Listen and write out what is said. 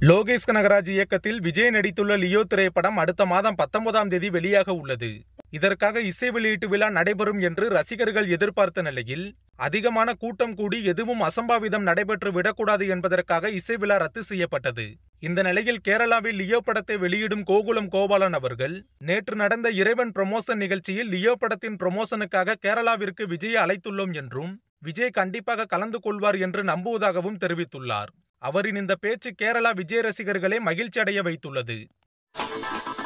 லோகேஷ் கனகராஜ் இயக்கத்தில் விஜய் நடித்துள்ள லியோ திரைப்படம் அடுத்த மாதம் பத்தொன்பதாம் தேதி வெளியாக உள்ளது இதற்காக இசை வெளியீட்டு விழா நடைபெறும் என்று ரசிகர்கள் எதிர்பார்த்த நிலையில் அதிகமான கூட்டம் கூடி எதுவும் அசம்பாவிதம் நடைபெற்று விடக்கூடாது என்பதற்காக இசை விழா ரத்து செய்யப்பட்டது இந்த நிலையில் கேரளாவில் லியோ படத்தை வெளியிடும் கோகுலம் கோபாலன் அவர்கள் நேற்று நடந்த இறைவன் ப்ரமோஷன் நிகழ்ச்சியில் லியோ படத்தின் ப்ரமோஷனுக்காக கேரளாவிற்கு விஜயை அழைத்துள்ளோம் என்றும் விஜய் கண்டிப்பாக கலந்து கொள்வார் என்று நம்புவதாகவும் தெரிவித்துள்ளார் அவரின் இந்த பேச்சு கேரளா விஜய் ரசிகர்களை மகிழ்ச்சி அடைய வைத்துள்ளது